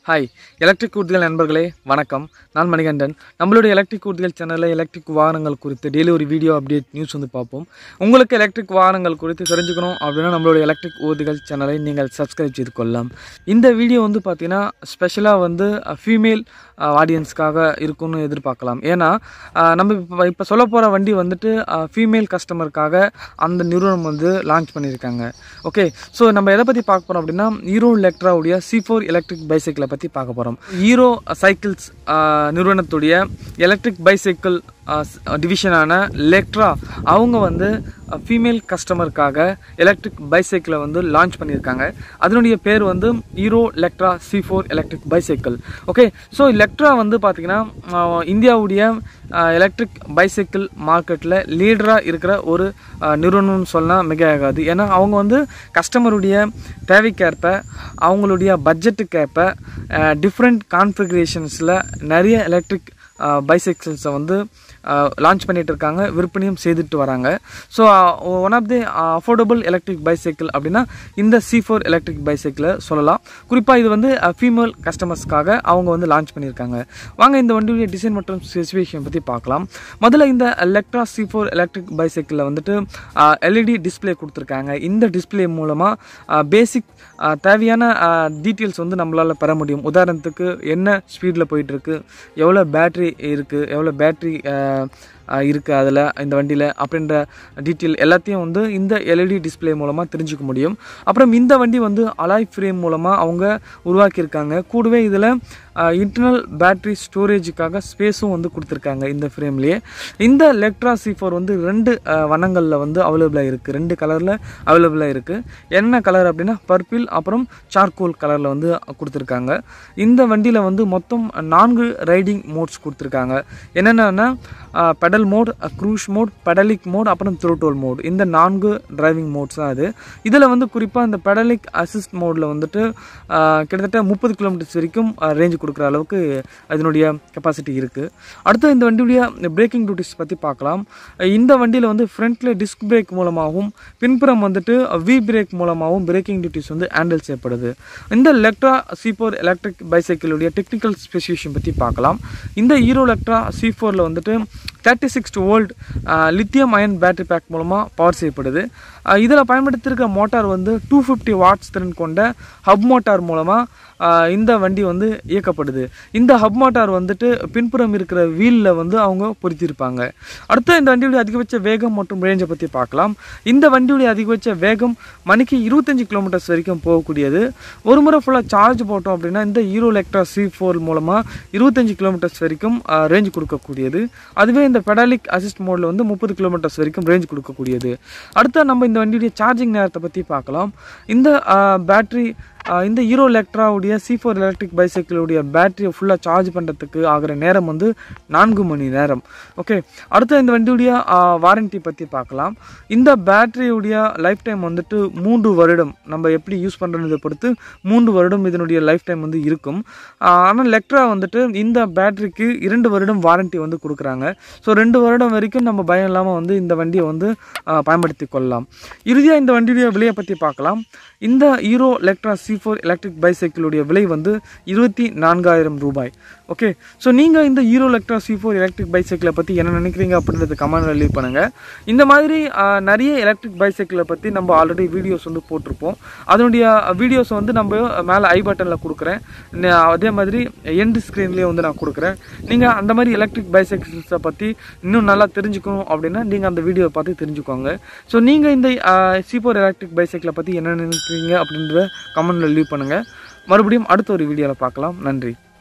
hi electric ஊர்திகள் நண்பர்களே வணக்கம் நான் மணிகண்டன் நம்மளுடைய எலக்ட்ரிக் ஊர்திகள் சேனலில் எலக்ட்ரிக் வாகனங்கள் குறித்து டெய்லி ஒரு வீடியோ அப்டேட் நியூஸ் வந்து பார்ப்போம் உங்களுக்கு எலக்ட்ரிக் வாகனங்கள் குறித்து தெரிஞ்சுக்கணும் அப்படின்னா நம்மளுடைய எலக்ட்ரிக் ஊர்திகள் சேனலை நீங்கள் சப்ஸ்கிரைப் செய்து கொள்ளலாம் இந்த வீடியோ வந்து பார்த்தீங்கன்னா ஸ்பெஷலாக வந்து ஃபீமேல் ஆடியன்ஸ்க்காக இருக்கும்னு எதிர்பார்க்கலாம் ஏன்னா அஹ், நம்ம இப்போ இப்போ சொல்ல போகிற வண்டி வந்துட்டு ஃபீமேல் கஸ்டமருக்காக அந்த நிறுவனம் வந்து லான்ச் பண்ணியிருக்காங்க ஓகே ஸோ நம்ம எதை பற்றி பார்க்க போகிறோம் அப்படின்னா ஹீரோ எலக்ட்ராவுடைய சி ஃபோர் எலக்ட்ரிக் பைசைக்கிளை பற்றி பார்க்க போகிறோம் ஹீரோ சைக்கிள்ஸ் நிறுவனத்துடைய எலக்ட்ரிக் பைசைக்கிள் டிவிஷனான லெக்ட்ரா அவங்க வந்து ஃபீமேல் கஸ்டமருக்காக எலக்ட்ரிக் பைசைக்கிளை வந்து லான்ச் பண்ணியிருக்காங்க அதனுடைய பேர் வந்து Hero Lectro C four electric bicycle okay so Lectro வந்து பார்த்திங்கன்னா ஆஹ், இந்தியாவுடைய எலக்ட்ரிக் பைசைக்கிள் மார்க்கெட்டில் லீடராக இருக்கிற ஒரு ஆஹ், நிறுவனம்னு சொன்னால் மிக ஆகாது ஏன்னா அவங்க வந்து கஸ்டமருடைய தேவைக்கேற்ப அவங்களுடைய பட்ஜெட்டுக்கேற்ப டிஃப்ரெண்ட் கான்ஃபிகரேஷன்ஸில் நிறைய எலக்ட்ரிக் பைசைக்கிள்ஸை வந்து லான்ச் பண்ணிட்டு இருக்காங்க விற்பனையும் செய்துட்டு வராங்க so one of the affordable electric bicycle அப்படின்னா இந்த சி ஃபோர் எலக்ட்ரிக் பைசைக்கிளை சொல்லலாம் குறிப்பாக இது வந்து ஃபீமேல் கஸ்டமர்ஸ்க்காக அவங்க வந்து லான்ச் பண்ணியிருக்காங்க வாங்க இந்த வண்டியுடைய டிசைன் மற்றும் ஸ்பெசிஃபிகேஷன் பற்றி பார்க்கலாம் முதல்ல இந்த எலக்ட்ரா சி ஃபோர் எலக்ட்ரிக் பைசைக்கிளில் வந்துட்டு எல்இடி டிஸ்ப்ளே கொடுத்துருக்காங்க இந்த டிஸ்ப்ளே மூலமாக பேசிக் தேவையான டீட்டெயில்ஸ் வந்து நம்மளால் பெற முடியும் உதாரணத்துக்கு என்ன ஸ்பீடில் போயிட்டுருக்கு எவ்வளோ பேட்ரி இருக்குது எவ்வளோ பேட்ரி இருக்குது அதில் இந்த வண்டியில் அப்படின்ற டீட்டெயில் எல்லாத்தையும் வந்து இந்த எல்இடி டிஸ்ப்ளே மூலமாக தெரிஞ்சுக்க முடியும் அப்புறம் இந்த வண்டி வந்து அலாய் ஃப்ரேம் மூலமாக அவங்க உருவாக்கியிருக்காங்க கூடவே இதில் இன்டர்னல் பேட்டரி ஸ்டோரேஜுக்காக ஸ்பேஸும் வந்து கொடுத்துருக்காங்க இந்த ஃப்ரேம்லேயே இந்த லெக்ட்ரா சி ஃபோர் வந்து ரெண்டு அஹ், வண்ணங்களில் வந்து அவைலபிளாக இருக்குது ரெண்டு கலரில் அவைலபிளாக இருக்குது என்ன கலர் அப்படின்னா பர்பிள் அப்புறம் சார்கோல் கலரில் வந்து கொடுத்துருக்காங்க இந்த வண்டியில் வந்து மொத்தம் நான்கு ரைடிங் மோட்ஸ் கொடுத்துருக்காங்க என்னென்னா pedal mode cruise mode pedelec mode அப்புறம் த்ரோட்டோல் மோட் இந்த நான்கு டிரைவிங் மோட்ஸ் தான் அது இதில் வந்து குறிப்பாக இந்த பெடலிக் அசிஸ்ட் மோடில் வந்துட்டு ஆஹ், கிட்டத்தட்ட முப்பது கிலோமீட்டர்ஸ் வரைக்கும் ரேஞ்ச் கொடுக்குற அளவுக்கு அதனுடைய கெப்பாசிட்டி இருக்குது அடுத்து இந்த வண்டியுடைய பிரேக்கிங் டியூட்டிஸ் பற்றி பார்க்கலாம் இந்த வண்டியில் வந்து ஃப்ரண்ட்டில் டிஸ்க் பிரேக் மூலமாகவும் பின்புறம் வந்துட்டு வி பிரேக் மூலமாகவும் பிரேக்கிங் டியூட்டிஸ் வந்து ஹேண்டில் செய்யப்படுது இந்த லெக்ட்ரா சி ஃபோர் எலக்ட்ரிக் பைசைக்கிளுடைய டெக்னிக்கல் ஸ்பெசிஃபிகேஷன் பற்றி பார்க்கலாம் இந்த ஹீரோ லெக்ட்ரா சி ஃபோரில் வந்துட்டு thirty six volt lithium ion battery pack மூலமாக பவர் செய்யப்படுது இதில் பயன்படுத்தியிருக்க மோட்டார் வந்து டூ ஃபிஃப்டி வாட்ஸ் திறன் கொண்ட ஹப் மோட்டார் மூலமாக இந்த வண்டி வந்து இயக்கப்படுது இந்த ஹப் மோட்டார் வந்துட்டு பின்புறம் இருக்கிற வீலில் வந்து அவங்க பொருத்தியிருப்பாங்க அடுத்து இந்த வண்டியுடைய அதிகபட்ச வேகம் மற்றும் ரேஞ்சை பற்றி பார்க்கலாம் இந்த வண்டியுடைய அதிகபட்ச வேகம் மணிக்கு இருபத்தஞ்சி கிலோமீட்டர்ஸ் வரைக்கும் போகக்கூடியது ஒரு முறை ஃபுல்லாக சார்ஜ் போட்டோம் அப்படின்னா இந்த ஹீரோ எலக்ட்ரா சி ஃபோர் மூலமாக இருபத்தஞ்சி கிலோமீட்டர்ஸ் வரைக்கும் ரேஞ்ச் கொடுக்கக்கூடியது அதுவே இந்த பெடாலிக் அசிஸ்ட் மோடில் வந்து முப்பது கிலோமீட்டர்ஸ் வரைக்கும் ரேஞ்ச் கொடுக்கக்கூடியது அடுத்து நம்ம இந்த வண்டியுடைய சார்ஜிங் நேரத்தை பற்றி பார்க்கலாம் இந்த பேட்டரி இந்த ஹீரோ எலக்ட்ராவுடைய சி ஃபோர் எலக்ட்ரிக் பைசைக்கிளுடைய பேட்டரியை ஃபுல்லாக சார்ஜ் பண்ணுறதுக்கு ஆகிற நேரம் வந்து நான்கு மணி நேரம் ஓகே அடுத்து இந்த வண்டியுடைய வாரண்டி பற்றி பார்க்கலாம் இந்த பேட்டரியுடைய லைஃப் டைம் வந்துட்டு மூன்று வருடம் நம்ம எப்படி யூஸ் பண்ணுறதை பொறுத்து மூன்று வருடம் இதனுடைய லைஃப் டைம் வந்து இருக்கும் ஆனால் லெக்ட்ரா வந்துட்டு இந்த பேட்டரிக்கு இரண்டு வருடம் வாரண்டி வந்து கொடுக்குறாங்க ஸோ ரெண்டு வருடம் வரைக்கும் நம்ம பயம் இல்லாமல் வந்து இந்த வண்டியை வந்து ஆ, பயன்படுத்தி கொள்ளலாம் இறுதியாக இந்த வண்டியுடைய விலையை பற்றி பார்க்கலாம் இந்த Hero Electra C four electric பைசைக்கிளுடைய விலை வந்து இருபத்தி நான்காயிரம் ரூபாய் ஓகே ஸோ நீங்கள் இந்த Hero Electra C four electric பைசைக்கிளை பற்றி என்ன நினைக்கிறீங்க அப்படின்றத கமெண்ட்ல லீவ் பண்ணுங்கள் இந்த மாதிரி ஆ, நிறைய எலக்ட்ரிக் பைசைக்கிளை பற்றி நம்ம ஆல்ரெடி வீடியோஸ் வந்து போட்டிருப்போம் அதனுடைய வீடியோஸ் வந்து நம்ம மேலே ஐ பட்டனில் கொடுக்குறேன் ந- அதே மாதிரி எண்ட் ஸ்க்ரீன்லேயே வந்து நான் கொடுக்குறேன் நீங்கள் அந்த மாதிரி எலக்ட்ரிக் பைசைக்கிள்ஸை பற்றி இன்னும் நல்லா தெரிஞ்சுக்கணும் அப்படின்னா நீங்கள் அந்த வீடியோவை பார்த்து தெரிஞ்சுக்கோங்க ஸோ நீங்கள் இந்த சி ஃபோர் எலக்ட்ரிக் பைசைக்கிளை பற்றி என்ன நினைக்கிறீங்க அப்படின்றத கமெண்ட்டில் லீவ் பண்ணுங்கள் மறுபடியும் அடுத்த ஒரு வீடியோவில் பார்க்கலாம் நன்றி